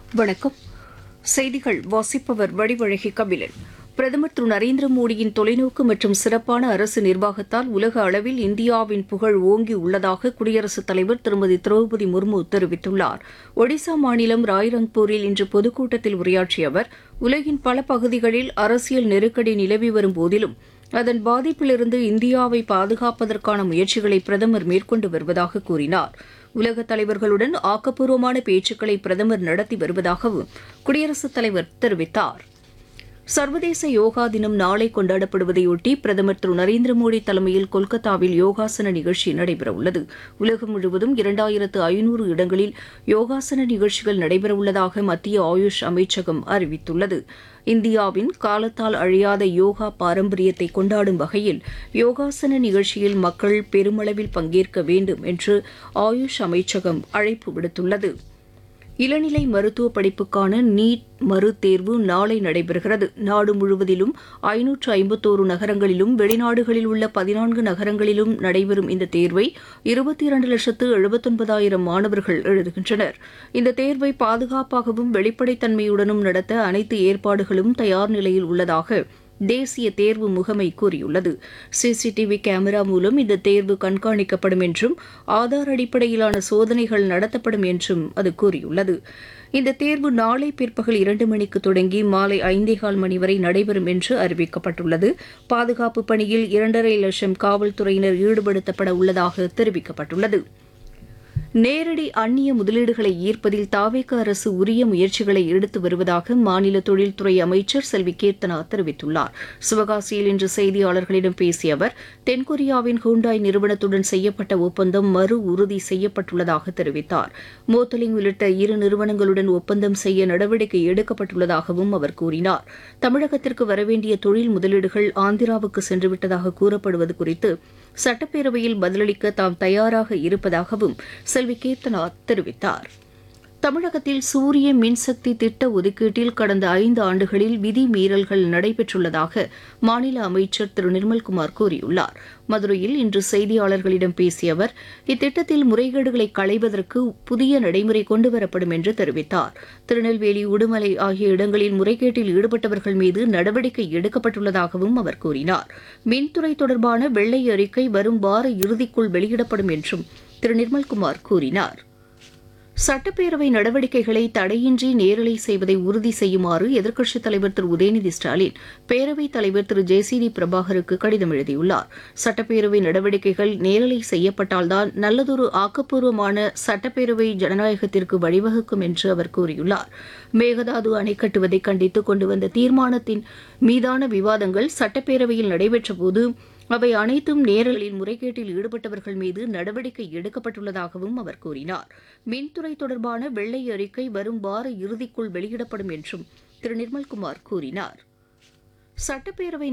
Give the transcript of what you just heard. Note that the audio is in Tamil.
வணக்கம் செய்திகள் வாசிப்பவர் வடிவழகி கபிலன் பிரதமர் திரு நரேந்திர மோடியின் தொலைநோக்கு மற்றும் சிறப்பான அரசு நிர்வாகத்தால் உலக அளவில் இந்தியாவின் புகழ் ஓங்கி உள்ளதாக குடியரசுத் தலைவர் திருமதி திரௌபதி முர்மு தெரிவித்துள்ளார் ஒடிசா மாநிலம் ராய்ரங்பூரில் இன்று பொதுக்கூட்டத்தில் உரையாற்றிய அவர் உலகின் பல பகுதிகளில் அரசியல் நெருக்கடி நிலவி வரும் போதிலும் அதன் பாதிப்பிலிருந்து இந்தியாவை பாதுகாப்பதற்கான முயற்சிகளை பிரதமர் மேற்கொண்டு வருவதாக கூறினார் உலக தலைவர்களுடன் ஆக்கப்பூர்வமான பேச்சுக்களை பிரதமர் நடத்தி வருவதாகவும் குடியரசுத் தலைவர் தெரிவித்தார் சர்வதேச யோகா தினம் நாளை கொண்டாடப்படுவதையொட்டி பிரதமர் திரு நரேந்திர மோடி தலைமையில் கொல்கத்தாவில் யோகாசன நிகழ்ச்சி நடைபெறவுள்ளது உலகம் முழுவதும் இரண்டாயிரத்து ஐநூறு இடங்களில் யோகாசன நிகழ்ச்சிகள் நடைபெறவுள்ளதாக மத்திய ஆயுஷ் அமைச்சகம் அறிவித்துள்ளது இந்தியாவின் காலத்தால் அழியாத யோகா பாரம்பரியத்தை கொண்டாடும் வகையில் யோகாசன நிகழ்ச்சியில் மக்கள் பெருமளவில் பங்கேற்க வேண்டும் என்று ஆயுஷ் அமைச்சகம் அழைப்பு விடுத்துள்ளது இளநிலை மருத்துவ படிப்புக்கான நீட் மறு தேர்வு நாளை நடைபெறுகிறது நாடு முழுவதிலும் ஐநூற்று ஐம்பத்தோரு நகரங்களிலும் வெளிநாடுகளில் உள்ள பதினான்கு நகரங்களிலும் நடைபெறும் இந்த தேர்வை இருபத்தி இரண்டு லட்சத்து எழுபத்தொன்பதாயிரம் மாணவர்கள் எழுதுகின்றனர் இந்த தேர்வை பாதுகாப்பாகவும் வெளிப்படைத்தன்மையுடனும் நடத்த அனைத்து ஏற்பாடுகளும் தயார் நிலையில் உள்ளதாக தேசிய தேர்வு முகமை கூறியுள்ளது சிசிடிவி கேமரா மூலம் இந்த தேர்வு கண்காணிக்கப்படும் என்றும் ஆதார் அடிப்படையிலான சோதனைகள் நடத்தப்படும் என்றும் அது கூறியுள்ளது இந்த தேர்வு நாளை பிற்பகல் இரண்டு மணிக்கு தொடங்கி மாலை ஐந்தேகால் மணி வரை நடைபெறும் என்று அறிவிக்கப்பட்டுள்ளது பாதுகாப்பு பணியில் இரண்டரை லட்சம் காவல்துறையினர் ஈடுபடுத்தப்பட உள்ளதாக தெரிவிக்கப்பட்டுள்ளது நேரடி அந்நிய முதலீடுகளை ஈர்ப்பதில் தாவேக அரசு உரிய முயற்சிகளை எடுத்து வருவதாக மாநில தொழில்துறை அமைச்சர் செல்வி கீர்த்தனா தெரிவித்துள்ளார் சிவகாசியில் இன்று செய்தியாளர்களிடம் பேசிய அவர் தென்கொரியாவின் ஹூண்டாய் நிறுவனத்துடன் செய்யப்பட்ட ஒப்பந்தம் மறு உறுதி செய்யப்பட்டுள்ளதாக தெரிவித்தார் மோத்தலிங் உள்ளிட்ட இரு நிறுவனங்களுடன் ஒப்பந்தம் செய்ய நடவடிக்கை எடுக்கப்பட்டுள்ளதாகவும் அவர் கூறினார் தமிழகத்திற்கு வரவேண்டிய தொழில் முதலீடுகள் ஆந்திராவுக்கு சென்றுவிட்டதாக கூறப்படுவது குறித்து சட்டப்பேரவையில் பதிலளிக்க தாம் தயாராக இருப்பதாகவும் செல்வி கீர்த்தனா தெரிவித்தார் தமிழகத்தில் சூரிய மின்சக்தி திட்ட ஒதுக்கீட்டில் கடந்த ஐந்து ஆண்டுகளில் விதி மீறல்கள் நடைபெற்றுள்ளதாக மாநில அமைச்சர் திரு நிர்மல்குமார் கூறியுள்ளார் மதுரையில் இன்று செய்தியாளர்களிடம் பேசிய அவர் இத்திட்டத்தில் முறைகேடுகளை களைவதற்கு புதிய நடைமுறை கொண்டுவரப்படும் என்று தெரிவித்தார் திருநெல்வேலி உடுமலை ஆகிய இடங்களில் முறைகேட்டில் ஈடுபட்டவர்கள் மீது நடவடிக்கை எடுக்கப்பட்டுள்ளதாகவும் அவர் கூறினார் மின்துறை தொடர்பான வெள்ளை அறிக்கை வரும் வார இறுதிக்குள் வெளியிடப்படும் என்றும் திரு நிர்மல்குமார் கூறினார் சட்டப்பேரவை நடவடிக்கைகளை தடையின்றி நேரலை செய்வதை உறுதி செய்யுமாறு எதிர்க்கட்சித் தலைவர் திரு உதயநிதி ஸ்டாலின் பேரவைத் தலைவர் திரு ஜே சி டி பிரபாகருக்கு கடிதம் எழுதியுள்ளார் சட்டப்பேரவை நடவடிக்கைகள் நேரலை செய்யப்பட்டால்தான் நல்லதொரு ஆக்கப்பூர்வமான சட்டப்பேரவை ஜனநாயகத்திற்கு வழிவகுக்கும் என்று அவர் கூறியுள்ளார் மேகதாது அணை கட்டுவதை கண்டித்து கொண்டு வந்த தீர்மானத்தின் மீதான விவாதங்கள் சட்டப்பேரவையில் நடைபெற்றபோது அவை அனைத்தும் நேரலில் முறைகேட்டில் ஈடுபட்டவர்கள் மீது நடவடிக்கை எடுக்கப்பட்டுள்ளதாகவும் அவர் கூறினார் மின்துறை தொடர்பான வெள்ளை அறிக்கை வரும் வார இறுதிக்குள் வெளியிடப்படும் என்றும் திரு நிர்மல்குமார் கூறினார் சட்டப்பேரவை